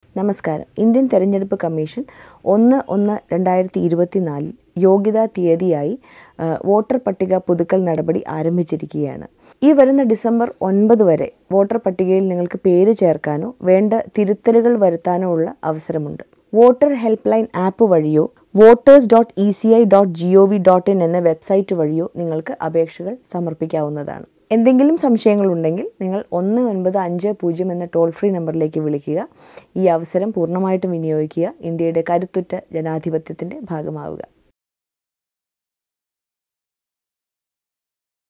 നമസ്കാരം ഇന്ത്യൻ തെരഞ്ഞെടുപ്പ് കമ്മീഷൻ ഒന്ന് ഒന്ന് രണ്ടായിരത്തി ഇരുപത്തിനാലിൽ യോഗ്യതാ തീയതിയായി ആ, വോട്ടർ പട്ടിക പുതുക്കൽ നടപടി ആരംഭിച്ചിരിക്കുകയാണ് ഈ വരുന്ന ഡിസംബർ ഒൻപത് വരെ വോട്ടർ പട്ടികയിൽ നിങ്ങൾക്ക് പേര് ചേർക്കാനോ വേണ്ട തിരുത്തലുകൾ വരുത്താനോ ഉള്ള അവസരമുണ്ട് വോട്ടർ ഹെൽപ്പ് ലൈൻ ആപ്പ് വഴിയോ voters dot E C I dot G O V dot in എന്ന വെബ്സൈറ്റ് വഴിയോ നിങ്ങൾക്ക് അപേക്ഷകൾ സമർപ്പിക്കാവുന്നതാണ് എന്തെങ്കിലും സംശയങ്ങളുണ്ടെങ്കിൽ നിങ്ങൾ ഒന്ന് ഒൻപത് അഞ്ച് പൂജ്യം എന്ന ടോൾ ഫ്രീ നമ്പറിലേക്ക് വിളിക്കുക ഈ അവസരം പൂർണ്ണമായിട്ടും വിനിയോഗിക്കുക ഇന്ത്യയുടെ കരുത്തുറ്റ ജനാധിപത്യത്തിൻ്റെ ഭാഗമാവുക